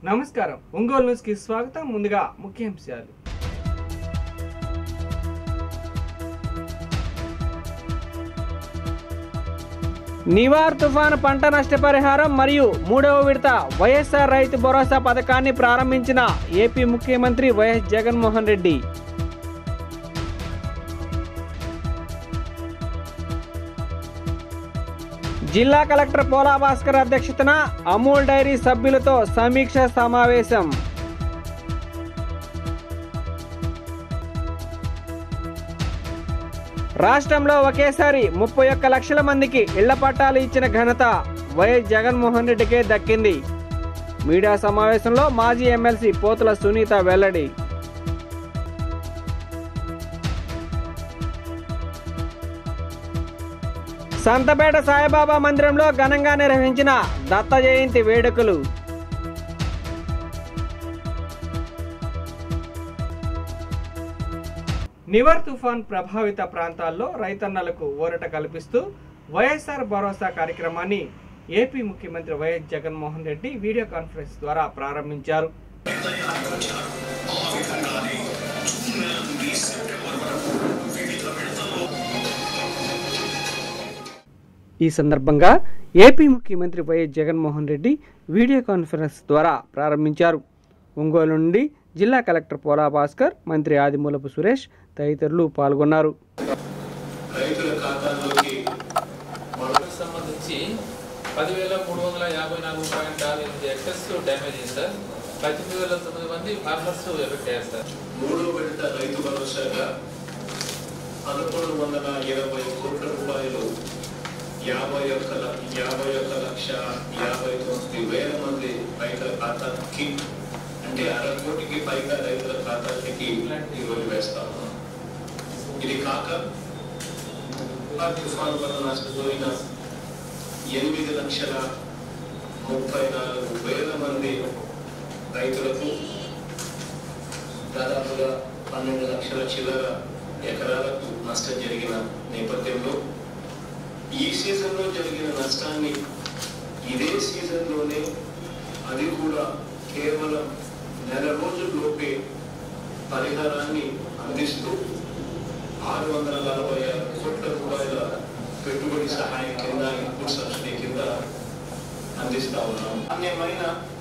నమస్కారం ఒంగోలు న్యూస్కి స్వాగతం ముందుగా ముఖ్యాంశాలు నివార్ తుఫాను పంట నష్టపరిహారం మరియు మూడవ విడత వైఎస్ఆర్ రైతు భరోసా పథకాన్ని ప్రారంభించిన ఏపీ ముఖ్యమంత్రి వైఎస్ జగన్మోహన్ రెడ్డి జిల్లా కలెక్టర్ పోలా భాస్కర్ అధ్యక్షతన అమూల్ డైరీ సభ్యులతో సమీక్ష సమావేశం రాష్ట్రంలో ఒకేసారి ముప్పై ఒక్క లక్షల మందికి ఇళ్ల పట్టాలు ఇచ్చిన ఘనత వైఎస్ జగన్మోహన్ రెడ్డికే దక్కింది మీడియా సమావేశంలో మాజీ ఎమ్మెల్సీ పోతుల సునీత వెల్లడి సంతపేట సాయిబాబా మందిరంలో ఘనంగా నిర్వహించిన దత్త జయంతి వేడుకలు నివర్ తుఫాన్ ప్రభావిత ప్రాంతాల్లో రైతన్నలకు ఊరట కల్పిస్తూ వైఎస్ఆర్ భరోసా కార్యక్రమాన్ని ఏపీ ముఖ్యమంత్రి YS Jaganmohan Reddy video conference ద్వారా ప్రారంభించారు ఈ సందర్భంగా ఏపీ ముఖ్యమంత్రి YS Jaganmohan Reddy video conference ద్వారా ప్రారంభించారు ఒంగోలు నుండి జిల్లా కలెక్టర్ పోలా భాస్కర్ మంత్రి ఆదిమూలపు సురేష్ తదితరులు పాల్గొన్నారు రైతుల ఖాతాల్లోకి మనకు సంబంధించి పదివేల మూడు వందల యాభై నాలుగు పాయింట్ ఆరు ఎనిమిది హెక్టర్స్ డ్యామేజ్ అయింది సార్ పద్దెనిమిది వేల తొమ్మిది మంది ఫార్మర్స్ ఎఫెక్ట్ అయ్యారు సార్ మూడో విడత రైతు భరోసాగా పదకొండు వందల ఇరవై కోట్ల రూపాయలు యాభై ఒక్క ల- యాభై ఒక్క లక్ష యాభై తొమ్మిది వేల మంది రైతుల ఖాతాకి అంటే అర కోటికి పైగా రైతుల ఖాతాలకి ఈరోజు వేస్తాము ఇది కాక ఆ తుఫాను వల్ల నష్టపోయిన ఎనిమిది లక్షల ముప్పై నాలుగు వేల మంది రైతులకు దాదాపుగా పన్నెండు లక్షల చిల్లర ఎకరాలకు నష్టం జరిగిన నేపథ్యంలో ఈ సీజన్లో జరిగిన నష్టాన్ని ఇదే సీజన్లోనే అది కూడా కేవలం నెల రోజుల్లోపే పరిహారాన్ని అందిస్తూ ఆరు వందల నలభై ఆరు కోట్ల రూపాయల పెట్టుబడి సహాయం కింద ఇన్పుట్ సబ్సిడీ కింద అందిస్తా ఉన్నాం నాణ్యమైన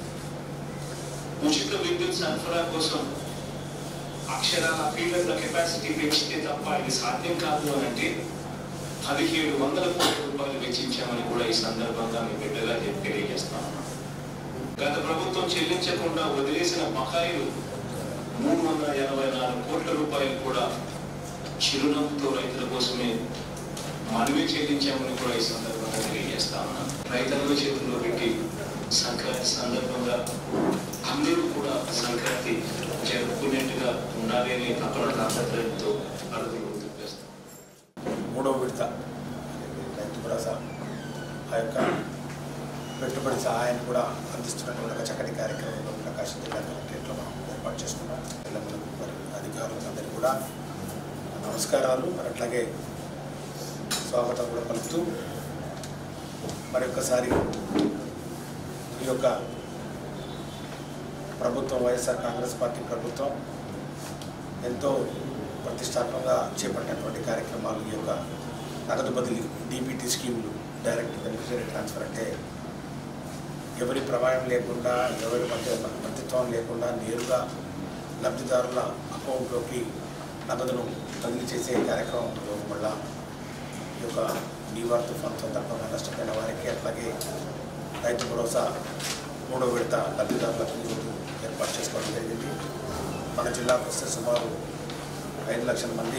ఉచిత విద్యుత్ సరఫరా కోసం అక్షరాల ఫీల్డ్ల కెపాసిటీ పెంచితే తప్ప ఇది సాధ్యం కాదు అని అంటే పదిహేడు వందల కోట్ల రూపాయలు వెచ్చించామని కూడా ఈ సందర్భంగా మీ బిడ్డగా చెప్పి తెలియజేస్తా ఉన్నాం గత ప్రభుత్వం చెల్లించకుండా వదిలేసిన బకాయిలు మూడు వందల ఎనభై నాలుగు కోట్ల రూపాయలు కూడా చిరునవ్వుతో రైతుల కోసమే మనమే చెల్లించామని కూడా ఈ సందర్భంగా తెలియజేస్తా ఉన్నాం రైతుల చేతుల్లో పెట్టి సంక్రాంతి సందర్భంగా అందరూ కూడా సంక్రాంతి జరుపుకునేట్టుగా ఉండాలి అని తప్పన తాపత్రయంతో అడుగులు తెలిపేస్తాం మూడవ విడత రైతు భరోసా ఆ యొక్క పెట్టుబడి సహాయాన్ని కూడా అందిస్తున్నటువంటి ఒక చక్కటి కార్యక్రమంలో ప్రకాశం జిల్లా కలెక్టరేట్లో మనం ఏర్పాటు చేసుకున్నాం పిల్లలకు మరి అధికారులందరికీ కూడా నమస్కారాలు మరి అట్లాగే స్వాగతం కూడా పలుకుతూ మరి ఒక్కసారి ఈ యొక్క ప్రభుత్వం వైఎస్ఆర్ కాంగ్రెస్ పార్టీ ప్రభుత్వం ఎంతో ప్రతిష్టాత్మకంగా చేపట్టినటువంటి కార్యక్రమాలు ఈ యొక్క నగదు బదిలీ డీబీటీ స్కీములు డైరెక్ట్ బెనిఫిషియరీ ట్రాన్స్ఫర్ అంటే ఎవరి ప్రమాణం లేకుండా ఎవరి మధ్య మధ్యత్వం లేకుండా నేరుగా లబ్ధిదారుల అకౌంట్లోకి నగదును బదిలీ చేసే కార్యక్రమం ఉపయోగం వల్ల ఈ యొక్క నీవార్ తుఫాన్ సందర్భంగా నష్టపోయిన వారికి అట్లాగే రైతు భరోసా మూడో విడత లబ్ధిదారులకు ఈరోజు ఏర్పాటు చేసుకోవడం జరిగింది మన జిల్లాకు వస్తే సుమారు ఐదు లక్షల మంది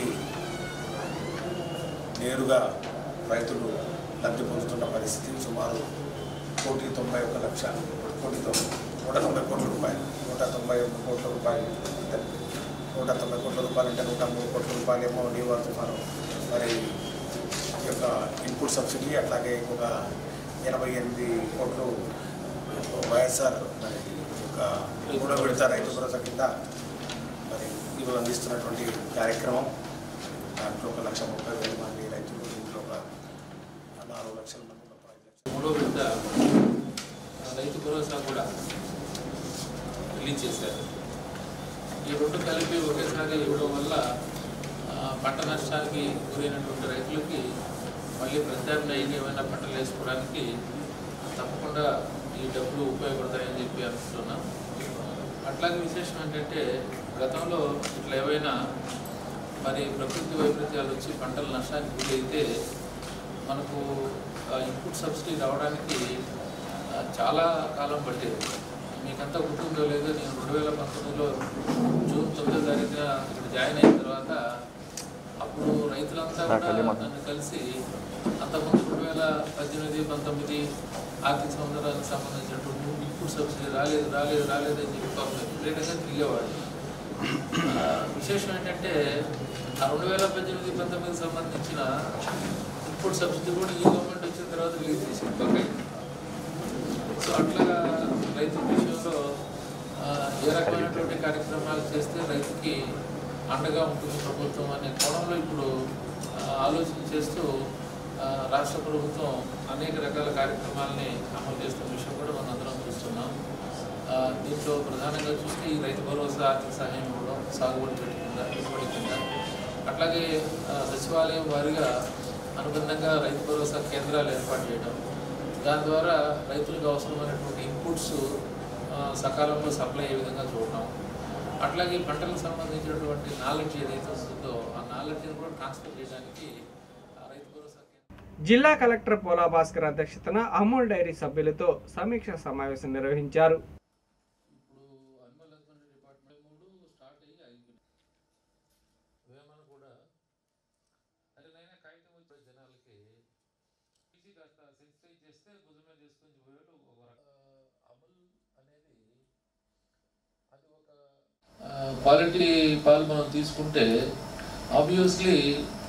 నేరుగా రైతులు లబ్ధి పొందుతున్న పరిస్థితి సుమారు కోటి తొంభై ఒక్క లక్ష కోటి తొంభై నూట తొంభై కోట్ల రూపాయలు నూట తొంభై ఒక్క కోట్ల రూపాయలు అంటే నూట తొంభై కోట్ల రూపాయలు అంటే నూట మూడు కోట్ల రూపాయలు ఏమో నీవార్ తుఫాను మరి ఈ యొక్క ఇన్పుట్ సబ్సిడీ అట్లాగే ఇంకొక ఎనభై ఎనిమిది కోట్లు వైఎస్ఆర్ మరి ఈ యొక్క మూడో విడత రైతు భరోసా కింద మరి ఈరోజు అందిస్తున్నటువంటి కార్యక్రమం దాంట్లో ఒక లక్ష ముప్పై వేల మంది రైతులు దీంట్లో ఒక నాలుగు లక్షల మంది మొత్తం ఐదు లక్షల మూడో విడత రైతు భరోసా కూడా రిలీజ్ చేశారు ఈ రెండు కలిపి ఒకేసారి ఇవ్వడం వల్ల ఆ, పంట నష్టానికి గురైనటువంటి రైతులకి మళ్ళీ ప్రత్యామ్నాయంగా ఏమైనా పంటలు వేసుకోవడానికి తప్పకుండా ఈ డబ్బులు ఉపయోగపడతాయని చెప్పి అనుకుంటున్నాం అట్లాగే విశేషం ఏంటంటే గతంలో ఇట్లా ఏవైనా మరి ప్రకృతి వైపరీత్యాలు వచ్చి పంటల నష్టానికి గురైతే మనకు ఇన్పుట్ సబ్సిడీ రావడానికి ఆ, చాలా కాలం పట్టేది మీకంతా గుర్తుందో లేదో నేను రెండు వేల పంతొమ్మిదిలో జూన్ తొమ్మిదో తారీఖున ఇక్కడ జాయిన్ అయిన తర్వాత అప్పుడు రైతులంతా కూడా నన్ను కలిసి అంతకుముందు రెండు వేల పద్దెనిమిది పంతొమ్మిది ఆర్థిక సంవత్సరానికి సంబంధించినటువంటి ఇన్పుట్ సబ్సిడీ రాలేదు రాలేదు రాలేదు అని చెప్పి పాపం విపరీతంగా తిరిగేవాడు ఆ, విశేషం ఏంటంటే ఆ రెండు వేల పద్దెనిమిది పంతొమ్మిదికి సంబంధించిన ఇన్పుట్ సబ్సిడీ కూడా ఈ గవర్నమెంట్ వచ్చిన తర్వాత రిలీజ్ చేసింది బకాయి సో అట్లా రైతు విషయంలో ఆ, ఏ రకమైనటువంటి కార్యక్రమాలు చేస్తే రైతుకి అండగా ఉంటుంది ప్రభుత్వం అనే కోణంలో ఇప్పుడు ఆ, ఆలోచన చేస్తూ ఆ, రాష్ట్ర ప్రభుత్వం అనేక రకాల కార్యక్రమాలని అమలు చేస్తున్న విషయం కూడా మనం అందరం చూస్తున్నాం ఆ, దీంట్లో ప్రధానంగా చూస్తే ఈ రైతు భరోసా ఆర్థిక సహాయం ఇవ్వడం సాగుబడి పెట్టి కింద పెట్టుబడి కింద అట్లాగే ఆ, సచివాలయం వారిగా అనుబంధంగా రైతు భరోసా కేంద్రాలు ఏర్పాటు చేయడం దాని ద్వారా రైతులకు అవసరమైనటువంటి ఇన్పుట్స్ ఆ, సకాలంలో సప్లై అయ్యే విధంగా చూడటం అట్లాగే పంటలకు సంబంధించినటువంటి నాలెడ్జ్ ఏదైతే వస్తుందో ఆ నాలెడ్జ్ని కూడా ట్రాన్స్ఫర్ చేయడానికి ఆ రైతు భరోసా కేంద్రం జిల్లా కలెక్టర్ పోలా భాస్కర్ అధ్యక్షతన అమూల్ డైరీ సభ్యులతో సమీక్ష సమావేశం నిర్వహించారు ఇప్పుడు అనిమల్ హస్బెండరీ డిపార్ట్మెంట్ మూడు స్టార్ట్ అయ్యి అయిపోయింది వేమన కూడా అదేనైనా కాగితం వచ్చే జనాలకి తీసి కాస్త సెన్సిటైజ్ చేస్తే భుజమే చేసుకొని పోయాడు ఒక రక- అమలు అనేది అది ఒక క్వాలిటీ పాలు మనం తీసుకుంటే ఆబ్వియస్లీ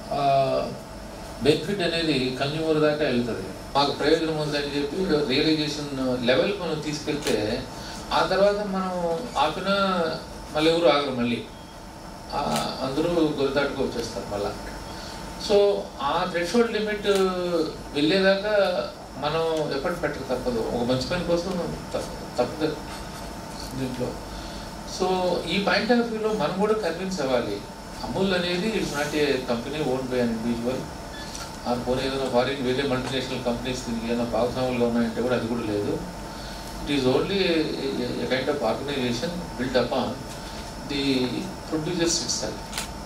బెనిఫిట్ అనేది కన్జ్యూమర్ దాకా వెళ్తుంది మాకు ప్రయోజనం ఉందని చెప్పి రియలైజేషన్ లెవెల్ మనం తీసుకెళ్తే ఆ తర్వాత మనం ఆపినా మళ్ళీ ఎవరు ఆగరు మళ్ళీ ఆ, అందరూ గొరిదాటుకు వచ్చేస్తారు మళ్ళా సో ఆ థ్రెషోల్డ్ లిమిట్ వెళ్ళేదాకా మనం ఎఫర్ట్ పెట్టక తప్పదు ఒక మంచి పని కోసం తప్ప- తప్పదు దీంట్లో సో ఈ పాయింట్ ఆఫ్ వ్యూలో మనం కూడా కన్విన్స్ అవ్వాలి అమూల్ అనేది it's not a company own by an individual ఆ పోనీ ఏదైనా ఫారిన్ వేరే మల్టీనేషనల్ కంపెనీస్ దీనికి ఏదైనా భాగస్వాములుగా ఉన్నాయంటే కూడా అది కూడా లేదు it is only kind of organization build up on the producers itself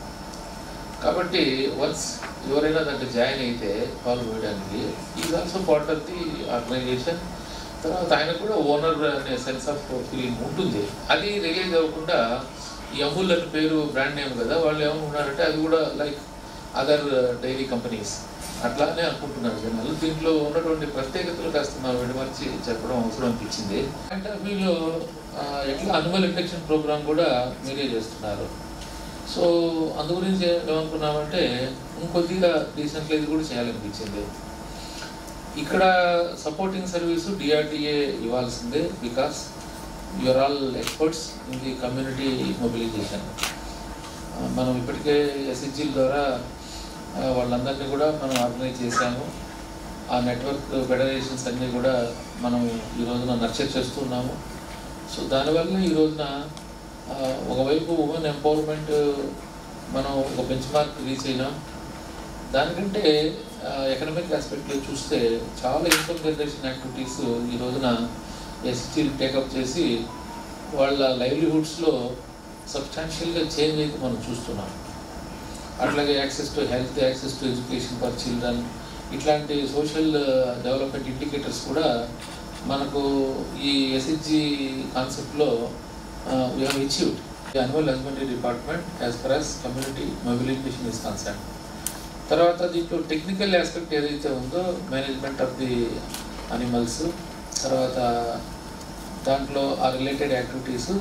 కాబట్టి వన్స్ ఎవరైనా దాంట్లో జాయిన్ అయితే పాలు వేయడానికి is also part of the organization తర్వాత ఆయన కూడా ఓనర్ అనే సెన్స్ ఆఫ్ ఫీలింగ్ ఉంటుంది అది రియలైజ్ అవ్వకుండా ఈ అమూల్ అని పేరు బ్రాండ్ నేమ్ కదా వాళ్ళు ఏమనుకున్నారంటే అది కూడా లైక్ అదర్ డైరీ కంపెనీస్ అట్లానే అనుకుంటున్నారు జనాలు దీంట్లో ఉన్నటువంటి ప్రత్యేకతలు కాస్త మనం విడమర్చి చెప్పడం అవసరం అనిపించింది అంటే వీళ్ళు ఆ, ఎట్లా అనిమల్ ఇండక్షన్ ప్రోగ్రామ్ కూడా మీరే చేస్తున్నారు సో అందు గురించి ఏమనుకున్నామంటే ఇంకొద్దిగా డీసెంట్లైజ్ కూడా చేయాలనిపించింది ఇక్కడ సపోర్టింగ్ సర్వీసు డిఆర్డిఏ ఇవ్వాల్సిందే because you are all experts in the community mobilisation మనం ఇప్పటికే ఎస్హెచ్జిల ద్వారా ఆ, వాళ్ళందరినీ కూడా మనం ఆర్గనైజ్ చేశాము ఆ నెట్వర్క్ ఫెడరేషన్స్ అన్నీ కూడా మనం ఈ రోజున నర్చర్ చేస్తున్నాము సో దానివల్ల ఈ రోజున ఆ, ఒకవైపు ఉమెన్ ఎంపవర్మెంట్ మనం ఒక బెంచ్ మార్క్ రీచ్ అయినాం దానికంటే ఎకనామిక్ ఆస్పెక్ట్లో చూస్తే చాలా ఇన్కమ్ జనరేషన్ యాక్టివిటీస్ ఈ రోజున ఎస్టీ టేకప్ చేసి వాళ్ళ లైవ్లీహుడ్స్లో సబ్స్టాన్షియల్గా చేంజ్ అయితే మనం చూస్తున్నాం అట్లాగే access to health access to education for children ఇట్లాంటి సోషల్ డెవలప్మెంట్ ఇండికేటర్స్ కూడా మనకు ఈ ఎస్హెచ్జి కాన్సెప్ట్లో we have achieved the animal husbandry department as far as community mobilisation is concern తర్వాత దీంట్లో టెక్నికల్ ఆస్పెక్ట్ ఏదైతే ఉందో మేనేజ్మెంట్ ఆఫ్ ది అనిమల్స్ తర్వాత దాంట్లో ఆ రిలేటెడ్ యాక్టివిటీస్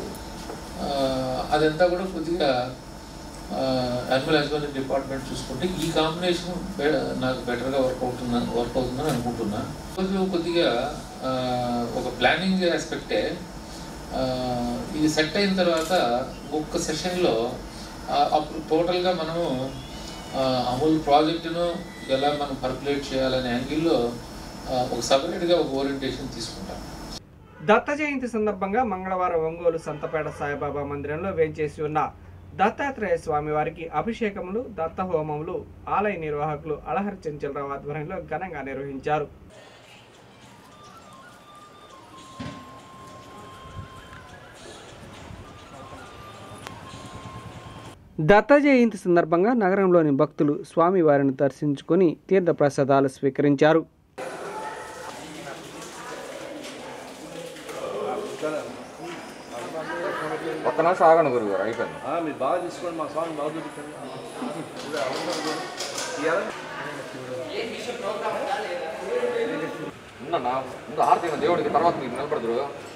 అదంతా కూడా కొద్దిగా యానిమల్ హస్బెండరీ డిపార్ట్మెంట్ చూసుకుంటే ఈ కాంబినేషన్ నాకు బెటర్గా వర్క్ అవుతుందని వర్క్ అవుతుందని అనుకుంటున్నా కొంచెం కొద్దిగా ఆ, ఒక ప్లానింగ్ ఆస్పెక్టే ఆ, ఇది సెట్ అయిన తర్వాత ఒక్క సెషన్లో అప్పుడు టోటల్గా మనము ఆ, అమూల్ ప్రాజెక్టును ఎలా మనం పర్కులేట్ చేయాలనే యాంగిల్లో ఆ, ఒక సపరేట్గా ఒక ఓరియంటేషన్ తీసుకుంటాం దత్త జయంతి సందర్భంగా మంగళవారం ఒంగోలు సంతపేట సాయిబాబా మందిరంలో వేంచేసి ఉన్న దత్తాత్రేయ స్వామి వారికి అభిషేకములు దత్త హోమములు ఆలయ నిర్వాహకులు అలహరి చెంచలరావు ఆధ్వర్యంలో ఘనంగా నిర్వహించారు దత్త జయంతి సందర్భంగా నగరంలోని భక్తులు స్వామివారిని దర్శించుకొని తీర్థప్రసాదాలు స్వీకరించారు పక్కన సాగండి గురుగారు అయిపోయింది మీరు బాగా తీసుకోండి మా స్వామి బాగా చూపించండి ఉందన్నా ముందు హారతి ఇవ్వండి దేవుడికి తర్వాత మీరు నిలబడదురు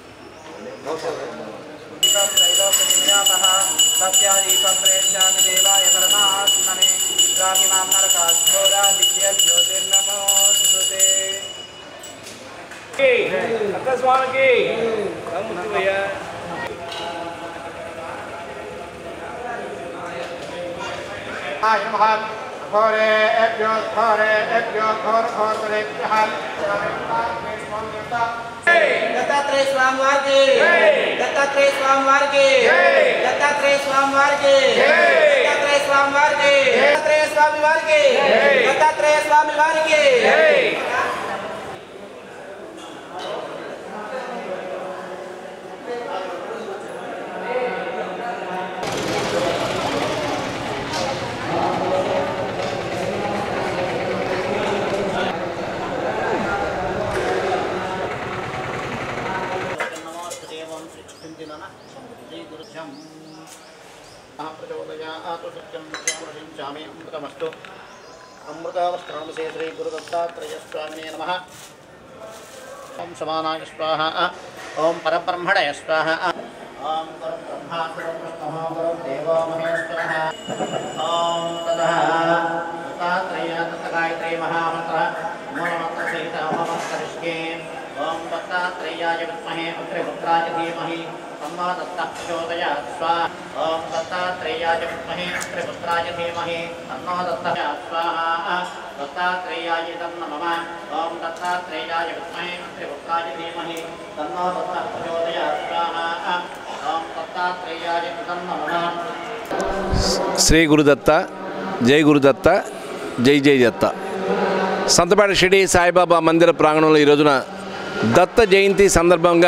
స్వామికి దత్తాత్రేయ స్వామి వారికి దత్తాత్రేయ స్వామి వారికి దత్తాత్రేయ స్వామి వారికి దత్తాత్రేయ స్వామి వారికి దత్తాత్రేయ స్వామి వారికి దత్తాత్రేయ స్వామి వారికి అమృతమస్తు అమృతావస్త్రాంశే శ్రీ గురుదత్తాత్రేయ స్వామినే నమ ఓం సమానాయ స్వాహ ఓం పరబ్రహ్మణయ స్వాహ ఓం పరబ్రహ్మా దేవో మహేశ్వర ఓం తదః దత్తాత్రేయ దత్తగాయత్రీ మహామంత్ర మూలమంత్ర సహిత హోమకరిష్యే ఓం దత్తాత్రేయాయ విద్మహే పుత్రపుత్రాయ ధీమహి తమ్మా దత్తః ప్రచోదయాత్ స్వాహ ఓం దత్తాత్రేయాయ విద్మహే పుత్రపుత్రాయ ధీమహి తన్నో దత్తః స్వాహ దత్తాత్రేయాయ తం నమః ఓం దత్తాత్రేయాయ విద్మహే పుత్రపుత్రాయ ధీమహి తన్నో దత్తః ప్రచోదయాత్ స్వాహ ఓం దత్తాత్రేయాయ తం నమః శ్రీ గురుదత్త జై గురుదత్త జై జై దత్త సంతపేట షిడి సాయిబాబా మందిర ప్రాంగణంలో ఈ రోజున దత్త జయంతి సందర్భంగా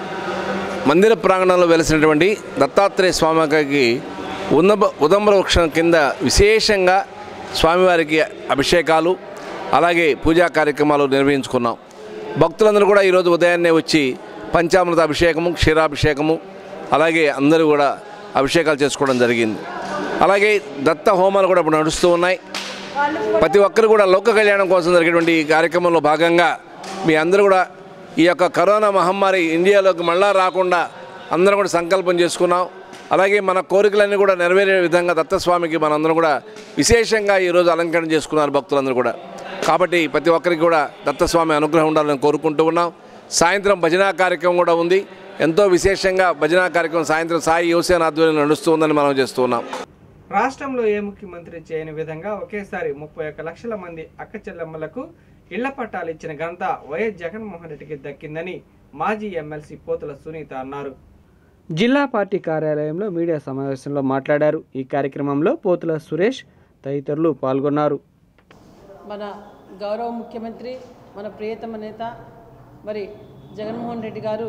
మందిర ప్రాంగణంలో వెలిసినటువంటి దత్తాత్రేయ స్వామికి ఉన్నబ ఉదంబర వృక్షం కింద విశేషంగా స్వామివారికి అభిషేకాలు అలాగే పూజా కార్యక్రమాలు నిర్వహించుకున్నాం భక్తులందరూ కూడా ఈరోజు ఉదయాన్నే వచ్చి పంచామృత అభిషేకము క్షీరాభిషేకము అలాగే అందరూ కూడా అభిషేకాలు చేసుకోవడం జరిగింది అలాగే దత్త హోమాలు కూడా ఇప్పుడు నడుస్తూ ఉన్నాయి ప్రతి ఒక్కరు కూడా లోక కళ్యాణం కోసం జరిగేటువంటి ఈ కార్యక్రమంలో భాగంగా మీ అందరూ కూడా ఈ యొక్క కరోనా మహమ్మారి ఇండియాలోకి మళ్ళా రాకుండా అందరం కూడా సంకల్పం చేసుకున్నాం అలాగే మన కోరికలన్నీ కూడా నెరవేరే విధంగా దత్తస్వామికి మనందరం కూడా విశేషంగా ఈరోజు అలంకరణ చేసుకున్నారు భక్తులందరూ కూడా కాబట్టి ప్రతి ఒక్కరికి కూడా దత్తస్వామి అనుగ్రహం ఉండాలని కోరుకుంటూ ఉన్నాం సాయంత్రం భజనా కార్యక్రమం కూడా ఉంది ఎంతో విశేషంగా భజనా కార్యక్రమం సాయంత్రం సాయి యువసేన ఆధ్వర్యంలో నడుస్తూ ఉందని మనం చేస్తూ ఉన్నాం రాష్ట్రంలో ఏ ముఖ్యమంత్రి చేయని విధంగా ఒకేసారి ముప్పై ఒక్క లక్షల మంది అక్క చెల్లెమ్మలకు ఇళ్ల పట్టాలు ఇచ్చిన ఘనత వైఎస్ జగన్మోహన్ రెడ్డికి దక్కిందని మాజీ ఎమ్మెల్సీ పోతుల సునీత అన్నారు జిల్లా పార్టీ కార్యాలయంలో మీడియా సమావేశంలో మాట్లాడారు ఈ కార్యక్రమంలో పోతుల సురేష్ తదితరులు పాల్గొన్నారు మన గౌరవ ముఖ్యమంత్రి మన ప్రియతమ నేత మరి జగన్మోహన్ రెడ్డి గారు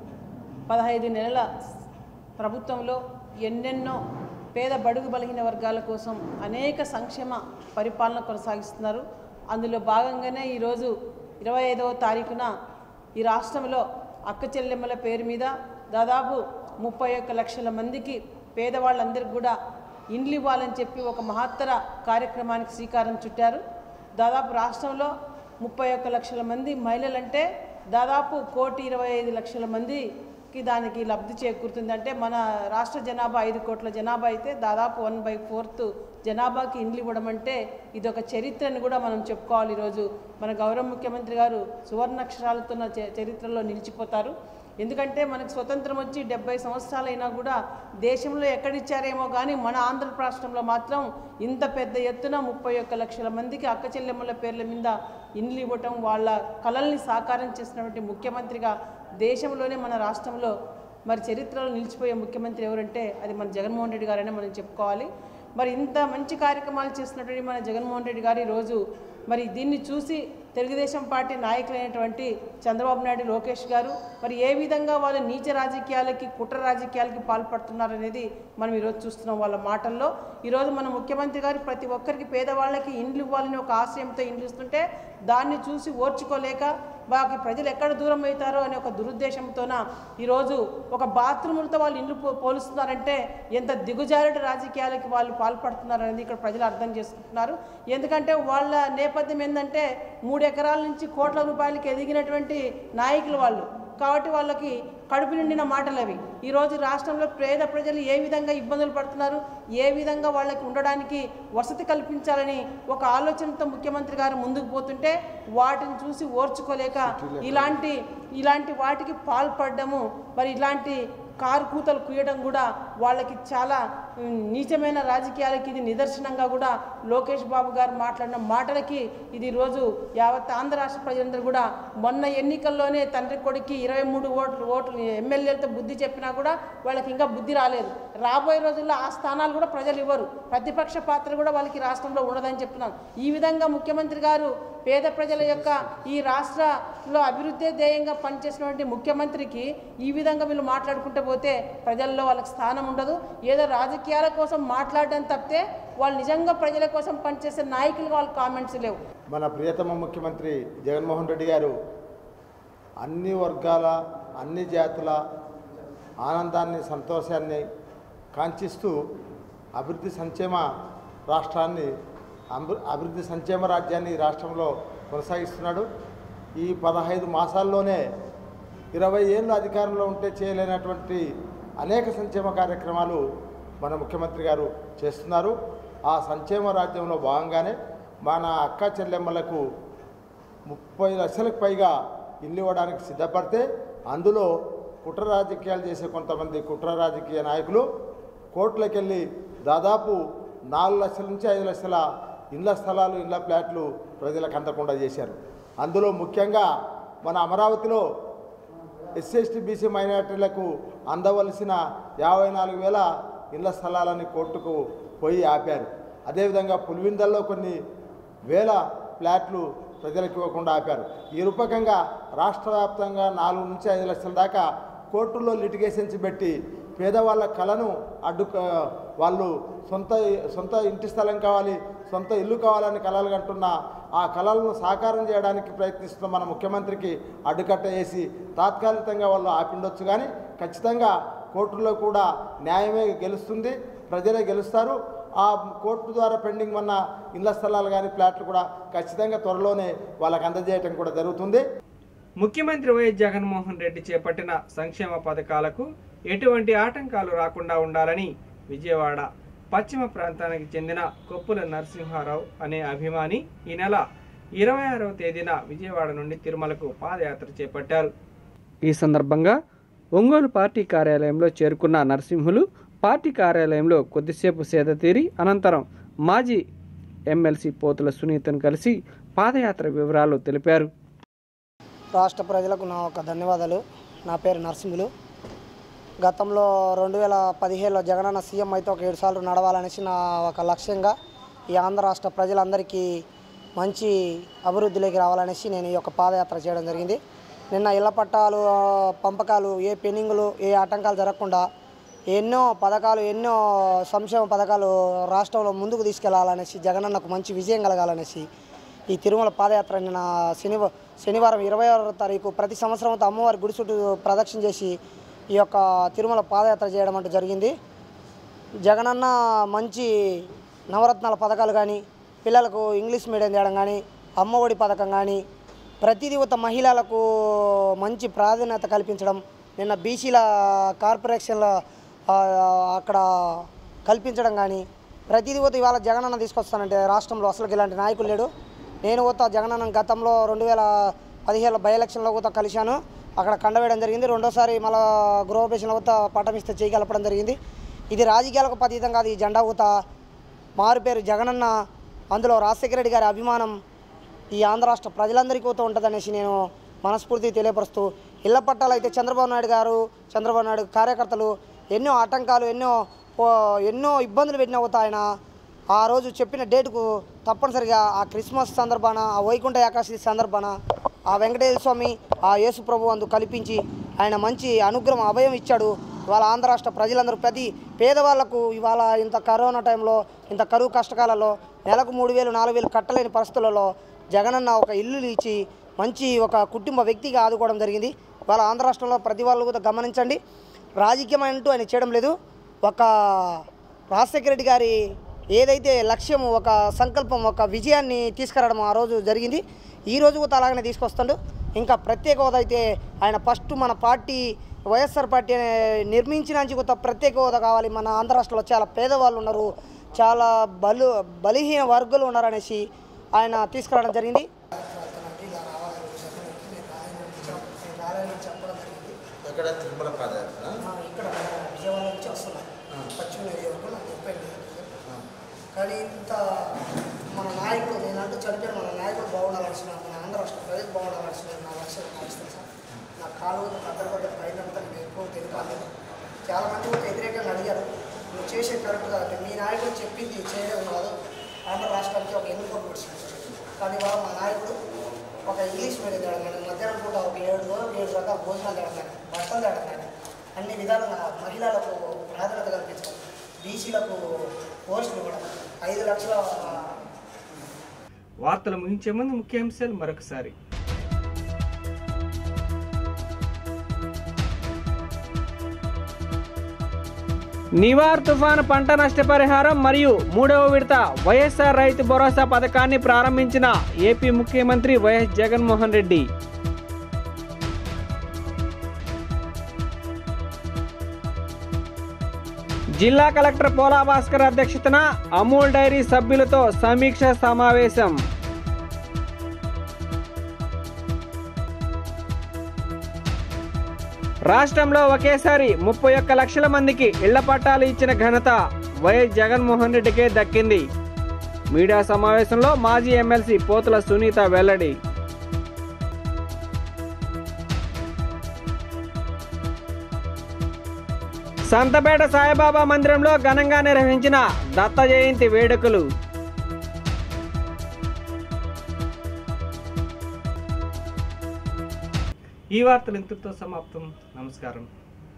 పదహైదు నెలల ప్రభుత్వంలో ఎన్నెన్నో పేద బడుగు బలహీన వర్గాల కోసం అనేక సంక్షేమ పరిపాలన కొనసాగిస్తున్నారు అందులో భాగంగానే ఈరోజు ఇరవై ఐదవ తారీఖున ఈ రాష్ట్రంలో అక్క చెల్లెమ్మల పేరు మీద దాదాపు ముప్పై ఒక్క లక్షల మందికి పేదవాళ్ళందరికీ కూడా ఇండ్లు ఇవ్వాలని చెప్పి ఒక మహత్తర కార్యక్రమానికి శ్రీకారం చుట్టారు దాదాపు రాష్ట్రంలో ముప్పై ఒక్క లక్షల మంది మహిళలంటే దాదాపు కోటి ఇరవై ఐదు లక్షల మందికి దానికి లబ్ధి చేకూరుతుంది అంటే మన రాష్ట్ర జనాభా ఐదు కోట్ల జనాభా అయితే దాదాపు వన్ బై ఫోర్త్ జనాభాకి ఇండ్లు ఇవ్వడం అంటే ఇది ఒక చరిత్రని కూడా మనం చెప్పుకోవాలి ఈరోజు మన గౌరవ ముఖ్యమంత్రి గారు సువర్ణాక్షరాలతో ఉన్న చ- చరిత్రలో నిలిచిపోతారు ఎందుకంటే మనకు స్వతంత్రం వచ్చి డెబ్బై సంవత్సరాలైనా కూడా దేశంలో ఎక్కడిచ్చారేమో కానీ మన ఆంధ్ర రాష్ట్రంలో మాత్రం ఇంత పెద్ద ఎత్తున ముప్పై ఒక్క లక్షల మందికి అక్క చెల్లెమ్మల పేర్ల మీద ఇండ్లు ఇవ్వటం వాళ్ళ కళల్ని సాకారం చేసినటువంటి ముఖ్యమంత్రిగా దేశంలోనే మన రాష్ట్రంలో మరి చరిత్రలో నిలిచిపోయే ముఖ్యమంత్రి ఎవరంటే అది మన జగన్మోహన్ రెడ్డి గారనే మనం చెప్పుకోవాలి మరి ఇంత మంచి కార్యక్రమాలు చేసినటువంటి మన జగన్మోహన్ రెడ్డి గారు ఈరోజు మరి దీన్ని చూసి తెలుగుదేశం పార్టీ నాయకులైనటువంటి చంద్రబాబు నాయుడు లోకేష్ గారు మరి ఏ విధంగా వాళ్ళు నీచ రాజకీయాలకి కుట్ర రాజకీయాలకి పాల్పడుతున్నారు అనేది మనం ఈరోజు చూస్తున్నాం వాళ్ళ మాటల్లో ఈరోజు మన ముఖ్యమంత్రి గారు ప్రతి ఒక్కరికి పేదవాళ్ళకి ఇండ్లు ఇవ్వాలని ఒక ఆశయంతో ఇండ్లు ఇస్తుంటే దాన్ని చూసి ఓర్చుకోలేక వాకి ప్రజలు ఎక్కడ దూరం అవుతారో అనే ఒక దురుద్దేశంతోన ఈరోజు ఒక బాత్రూములతో వాళ్ళు ఇండ్లు పో- పోలుస్తున్నారంటే ఎంత దిగుజారుడు రాజకీయాలకి వాళ్ళు పాల్పడుతున్నారు అనేది ఇక్కడ ప్రజలు అర్థం చేసుకుంటున్నారు ఎందుకంటే వాళ్ళ నేపథ్యం ఏంటంటే మూడు ఎకరాల నుంచి కోట్ల రూపాయలకి ఎదిగినటువంటి నాయకులు వాళ్ళు కాబట్టి వాళ్ళకి కడుపు నిండిన మాటలు అవి ఈరోజు రాష్ట్రంలో పేద ప్రజలు ఏ విధంగా ఇబ్బందులు పడుతున్నారు ఏ విధంగా వాళ్ళకి ఉండడానికి వసతి కల్పించాలని ఒక ఆలోచనతో ముఖ్యమంత్రి గారు ముందుకు పోతుంటే వాటిని చూసి ఓర్చుకోలేక ఇలాంటి ఇలాంటి వాటికి పాల్పడము మరి ఇలాంటి కారు కూతలు కుయ్యడం కూడా వాళ్ళకి చాలా ఉమ్, నీచమైన రాజకీయాలకి ఇది నిదర్శనంగా కూడా లోకేష్ బాబు గారు మాట్లాడిన మాటలకి ఇది రోజు యావత్ ఆంధ్ర రాష్ట్ర ప్రజలందరూ కూడా మొన్న ఎన్నికల్లోనే తండ్రి కొడుక్కి ఇరవై మూడు ఓట్లు ఓట్లు ఎమ్మెల్యేలతో బుద్ధి చెప్పినా కూడా వాళ్ళకి ఇంకా బుద్ధి రాలేదు రాబోయే రోజుల్లో ఆ స్థానాలు కూడా ప్రజలు ఇవ్వరు ప్రతిపక్ష పాత్ర కూడా వాళ్ళకి రాష్ట్రంలో ఉండదని చెప్తున్నాను ఈ విధంగా ముఖ్యమంత్రి గారు పేద ప్రజల యొక్క ఈ రాష్ట్రంలో అభివృద్ధి ధ్యేయంగా పనిచేసినటువంటి ముఖ్యమంత్రికి ఈ విధంగా వీళ్ళు మాట్లాడుకుంటూ పోతే ప్రజల్లో వాళ్ళకి స్థానం ఉండదు ఏదో రాజకీయాల కోసం మాట్లాడడం తప్పితే వాళ్ళు నిజంగా ప్రజల కోసం పనిచేసే నాయకులుగా వాళ్ళ కామెంట్స్ లేవు మన ప్రియతమ ముఖ్యమంత్రి జగన్మోహన్ రెడ్డి గారు అన్ని వర్గాల అన్ని జాతుల ఆనందాన్ని సంతోషాన్ని కాంక్షిస్తూ అభివృద్ధి సంక్షేమ రాష్ట్రాన్ని అభి- అభివృద్ధి సంక్షేమ రాజ్యాన్ని ఈ రాష్ట్రంలో కొనసాగిస్తున్నాడు ఈ పదహైదు మాసాల్లోనే ఇరవై ఏళ్ళు అధికారంలో ఉంటే చేయలేనటువంటి అనేక సంక్షేమ కార్యక్రమాలు మన ముఖ్యమంత్రి గారు చేస్తున్నారు ఆ సంక్షేమ రాజ్యంలో భాగంగానే మన అక్క చెల్లెమ్మలకు ముప్పై లక్షలకు పైగా ఇల్లు ఇవ్వడానికి సిద్ధపడితే అందులో కుట్ర రాజకీయాలు చేసే కొంతమంది కుట్ర రాజకీయ నాయకులు కోర్టులకు వెళ్ళి దాదాపు నాలుగు లక్షల నుంచి ఐదు లక్షల ఇళ్ల స్థలాలు ఇళ్ల ఫ్లాట్లు ప్రజలకు అందకుండా చేశారు అందులో ముఖ్యంగా మన అమరావతిలో ఎస్సీ ఎస్టీ బీసీ మైనార్టీలకు అందవలసిన యాభై నాలుగు వేల ఇళ్ల స్థలాలని కోర్టుకు పోయి ఆపారు అదేవిధంగా పులివిందల్లో కొన్ని వేల ఫ్లాట్లు ప్రజలకు ఇవ్వకుండా ఆపారు ఈ రూపకంగా రాష్ట్ర వ్యాప్తంగా నాలుగు నుంచి ఐదు లక్షల దాకా కోర్టుల్లో లిటిగేషన్స్ పెట్టి పేదవాళ్ళ కళను అడ్డు వాళ్ళు సొంత సొంత ఇంటి స్థలం కావాలి సొంత ఇల్లు కావాలని కలలు కంటున్న ఆ కళలను సాకారం చేయడానికి ప్రయత్నిస్తున్న మన ముఖ్యమంత్రికి అడ్డుకట్ట వేసి తాత్కాలికంగా వాళ్ళు ఆపిండొచ్చు కానీ ఖచ్చితంగా కోర్టులో కూడా న్యాయమే గెలుస్తుంది ప్రజలే గెలుస్తారు ఆ కోర్టు ద్వారా పెండింగ్ ఉన్న ఇళ్ల స్థలాలు కానీ ఫ్లాట్లు కూడా ఖచ్చితంగా త్వరలోనే వాళ్ళకి అందజేయటం కూడా జరుగుతుంది ముఖ్యమంత్రి వైఎస్ జగన్మోహన్ రెడ్డి చేపట్టిన సంక్షేమ పథకాలకు ఎటువంటి ఆటంకాలు రాకుండా ఉండాలని విజయవాడ పశ్చిమ ప్రాంతానికి చెందిన కొప్పుల నరసింహారావు అనే అభిమాని ఈ నెల ఇరవై ఆరవ తేదీన విజయవాడ నుండి తిరుమలకు పాదయాత్ర చేపట్టారు ఈ సందర్భంగా ఒంగోలు పార్టీ కార్యాలయంలో చేరుకున్న నరసింహులు పార్టీ కార్యాలయంలో కొద్దిసేపు సేద తీరి అనంతరం మాజీ ఎమ్మెల్సీ పోతుల సునీతను కలిసి పాదయాత్ర వివరాలు తెలిపారు రాష్ట్ర ప్రజలకు నా ఒక ధన్యవాదాలు నా పేరు నరసింహులు గతంలో రెండు వేల పదిహేడులో జగనన్న సీఎం అయితే ఒక ఏడు సార్లు నడవాలనేసి నా ఒక లక్ష్యంగా ఈ ఆంధ్ర రాష్ట్ర ప్రజలందరికీ మంచి అభివృద్ధిలోకి రావాలనేసి నేను ఈ యొక్క పాదయాత్ర చేయడం జరిగింది నిన్న ఇళ్ల పట్టాలు ఆ, పంపకాలు ఏ పెండింగులు ఏ ఆటంకాలు జరగకుండా ఎన్నో పథకాలు ఎన్నో సంక్షేమ పథకాలు రాష్ట్రంలో ముందుకు తీసుకెళ్లాలనేసి జగనన్నకు మంచి విజయం కలగాలనేసి ఈ తిరుమల పాదయాత్ర నిన్న శనివ శనివారం ఇరవై ఆరో తారీఖు ప్రతి సంవత్సరం అమ్మవారి గుడి చుట్టూ ప్రదక్షిణ చేసి ఈ యొక్క తిరుమల పాదయాత్ర చేయడం అంటూ జరిగింది జగనన్న మంచి నవరత్నాల పథకాలు కానీ పిల్లలకు ఇంగ్లీష్ మీడియం చేయడం కానీ అమ్మఒడి పథకం కానీ ప్రతిదీ ఒక మహిళలకు మంచి ప్రాధాన్యత కల్పించడం నిన్న బీసీల కార్పొరేషన్ల ఆ, అక్కడ కల్పించడం కానీ ప్రతిదీ పోతే ఇవాళ జగనన్న తీసుకొస్తానంటే రాష్ట్రంలో అసలు ఇలాంటి నాయకులు లేడు నేను పోతా జగనన్న గతంలో రెండు వేల పదిహేను బై ఎలక్షన్లో కూడా కలిశాను అక్కడ కండవేయడం జరిగింది రెండోసారి మళ్ళా గృహోపేషన్లో కూడా పట్టం ఇస్తే చేయి కలపడం జరిగింది ఇది రాజకీయాలకు పతీతం కాదు ఈ జెండా ఊత మారు పేరు జగనన్న అందులో రాజశేఖర రెడ్డి గారి అభిమానం ఈ ఆంధ్ర రాష్ట్ర ప్రజలందరికీ కూడా ఉంటుందనేసి నేను మనస్ఫూర్తి తెలియపరుస్తూ ఇళ్ల పట్టాలు అయితే చంద్రబాబు నాయుడు గారు చంద్రబాబు నాయుడు కార్యకర్తలు ఎన్నో ఆటంకాలు ఎన్నో పో- ఎన్నో ఇబ్బందులు పెట్టిన పోతా ఆయన ఆ రోజు చెప్పిన డేటుకు తప్పనిసరిగా ఆ క్రిస్మస్ సందర్భాన ఆ వైకుంఠ ఏకాదశి సందర్భాన ఆ వెంకటేశ్వర స్వామి ఆ యేసు ప్రభు అందు కల్పించి ఆయన మంచి అనుగ్రహం అభయం ఇచ్చాడు ఇవాళ ఆంధ్ర రాష్ట్ర ప్రజలందరూ ప్రతి పేదవాళ్లకు ఇవాళ ఇంత కరోనా టైంలో ఇంత కరువు కష్టకాలలో నెలకు మూడు వేలు నాలుగు వేలు కట్టలేని పరిస్థితులలో జగనన్న ఒక ఇల్లు ఇచ్చి మంచి ఒక కుటుంబ వ్యక్తిగా ఆదుకోవడం జరిగింది ఇవాళ ఆంధ్ర రాష్ట్రంలో ప్రతి వాళ్ళు కూడా గమనించండి రాజకీయం అంటూ ఆయన చేయడం లేదు ఒక రాజశేఖర రెడ్డి గారి ఏదైతే లక్ష్యం ఒక సంకల్పం ఒక విజయాన్ని తీసుకురావడం ఆ రోజు జరిగింది ఈ రోజు కూడా అలాగనే తీసుకొస్తాడు ఇంకా ప్రత్యేక హోదా అయితే ఆయన ఫస్ట్ మన పార్టీ వైఎస్ఆర్ పార్టీ అనే నిర్మించినాంచి కొత్త ప్రత్యేక హోదా కావాలి మన ఆంధ్ర రాష్ట్రంలో చాలా పేదవాళ్ళు ఉన్నారు చాలా బలు బలహీన వర్గాలు ఉన్నారు అనేసి ఆయన తీసుకురావడం జరిగింది ఎక్కడ తిరుమల పాదయాత్ర ఇక్కడ విజయవాడ నుంచి వస్తున్నాం పశ్చిమ నియోజకవర్గం నాకు ముప్పై కానీ ఇంత మన నాయకుడు నేనంటూ చనిపోయిన మన నాయకుడు బాగుండాల్సిన మన ఆంధ్ర రాష్ట్ర ప్రజలు బాగుండాల్సిన నా లక్ష్యం భావిస్తాను సార్ నా కాలువలు పద్దరు పడ్డ పైనంతా నేను ఎక్కువ తెలిపాలి చాలా మంది కూడా వ్యతిరేకంగా అడిగారు నువ్వు చేసే కరెక్ట్ కాదు మీ నాయకుడు చెప్పింది చేయడం కాదు ఆంధ్ర రాష్ట్రానికి ఒక ఎన్నుకోటు వచ్చింది కానీ వాళ్ళు మా నాయకుడు ఒక ఇంగ్లీష్ మీడియం తేడం కానీ మధ్యాహ్నం పూట ఒక ఏడు రోజులు ఏడు రకాల భోజనాలు తేడం కానీ బట్టలు తేడం కానీ అన్ని విధాలుగా మహిళలకు ప్రాధాన్యత కల్పించడం బీసీలకు పోస్టులు ఇవ్వడం ఐదు లక్షల వార్తలు ముగించే ముందు ముఖ్యాంశాలు మరొకసారి నివార్ తుఫాను పంట నష్టపరిహారం మరియు మూడవ విడత వైఎస్ఆర్ రైతు భరోసా పథకాన్ని ప్రారంభించిన ఏపీ ముఖ్యమంత్రి వైఎస్ జగన్మోహన్ రెడ్డి జిల్లా కలెక్టర్ పోలా భాస్కర్ అధ్యక్షతన అమూల్ డైరీ సభ్యులతో సమీక్ష సమావేశం రాష్ట్రంలో ఒకేసారి ముప్పై ఒక్క లక్షల మందికి ఇళ్ల పట్టాలు ఇచ్చిన ఘనత వైఎస్ జగన్మోహన్ రెడ్డికే దక్కింది మీడియా సమావేశంలో మాజీ ఎమ్మెల్సీ పోతుల సునీత వెల్లడి సంతపేట సాయిబాబా మందిరంలో ఘనంగా నిర్వహించిన దత్త జయంతి వేడుకలు ఈ వార్తలు ఇంతటితో సమాప్తం నమస్కారం